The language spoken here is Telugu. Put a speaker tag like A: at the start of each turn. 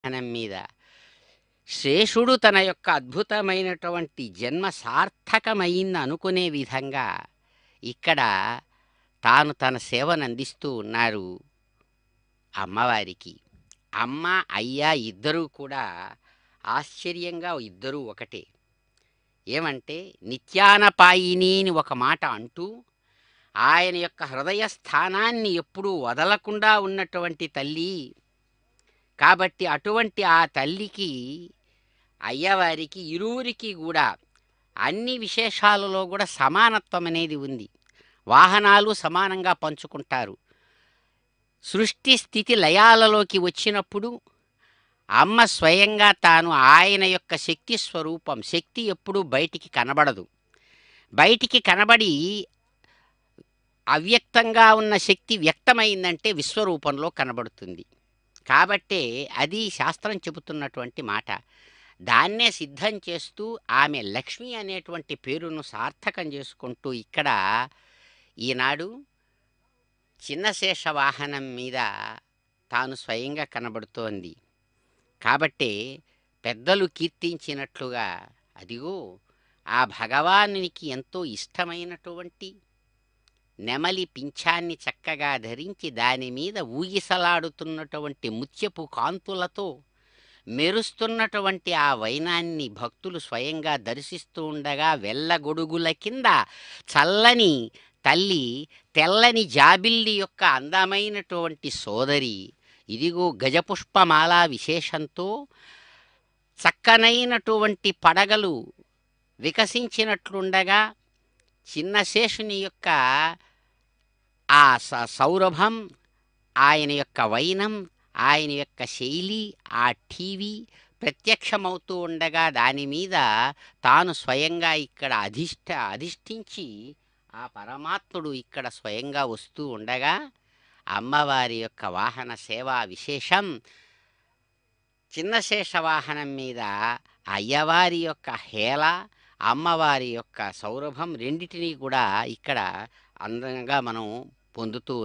A: వాహనం మీద శేషుడు తన యొక్క అద్భుతమైనటువంటి జన్మ సార్థకమైంది అనుకునే విధంగా ఇక్కడ తాను తన సేవను అందిస్తూ ఉన్నారు అమ్మవారికి అమ్మ అయ్య ఇద్దరూ కూడా ఆశ్చర్యంగా ఇద్దరూ ఒకటే ఏమంటే నిత్యానపాయిని అని ఒక మాట అంటూ ఆయన యొక్క హృదయ స్థానాన్ని ఎప్పుడూ వదలకుండా ఉన్నటువంటి తల్లి కాబట్టి అటువంటి ఆ తల్లికి అయ్యవారికి ఇరువురికి కూడా అన్ని విశేషాలలో కూడా సమానత్వం అనేది ఉంది వాహనాలు సమానంగా పంచుకుంటారు సృష్టి స్థితి లయాలలోకి వచ్చినప్పుడు అమ్మ స్వయంగా తాను ఆయన యొక్క శక్తి స్వరూపం శక్తి ఎప్పుడూ బయటికి కనబడదు బయటికి కనబడి అవ్యక్తంగా ఉన్న శక్తి వ్యక్తమైందంటే విశ్వరూపంలో కనబడుతుంది కాబట్టే అది శాస్త్రం చెబుతున్నటువంటి మాట దాన్నే సిద్ధం చేస్తూ ఆమె లక్ష్మి అనేటువంటి పేరును సార్థకం చేసుకుంటూ ఇక్కడ ఈనాడు చిన్న శేష వాహనం మీద తాను స్వయంగా కనబడుతోంది కాబట్టే పెద్దలు కీర్తించినట్లుగా అదిగో ఆ భగవానునికి ఎంతో ఇష్టమైనటువంటి నెమలి పింఛాన్ని చక్కగా ధరించి దాని మీద ఊగిసలాడుతున్నటువంటి ముత్యపు కాంతులతో మెరుస్తున్నటువంటి ఆ వైనాన్ని భక్తులు స్వయంగా దర్శిస్తూ ఉండగా వెళ్ళగొడుగుల కింద చల్లని తల్లి తెల్లని జాబిల్లి యొక్క అందమైనటువంటి సోదరి ఇదిగో గజపుష్పమాల విశేషంతో చక్కనైనటువంటి పడగలు వికసించినట్లుండగా చిన్న శేషుని యొక్క ఆ స- సౌరభం ఆయన యొక్క వైనం ఆయన యొక్క శైలి ఆ టీవీ ప్రత్యక్షమవుతూ ఉండగా దాని మీద తాను స్వయంగా ఇక్కడ అధిష్ట అధిష్ఠించి ఆ పరమాత్ముడు ఇక్కడ స్వయంగా వస్తూ ఉండగా అమ్మవారి యొక్క వాహన సేవా విశేషం చిన్న శేష వాహనం మీద అయ్యవారి యొక్క హేళ అమ్మవారి యొక్క సౌరభం రెండిటినీ కూడా ఇక్కడ అందంగా మనం పొందుతూ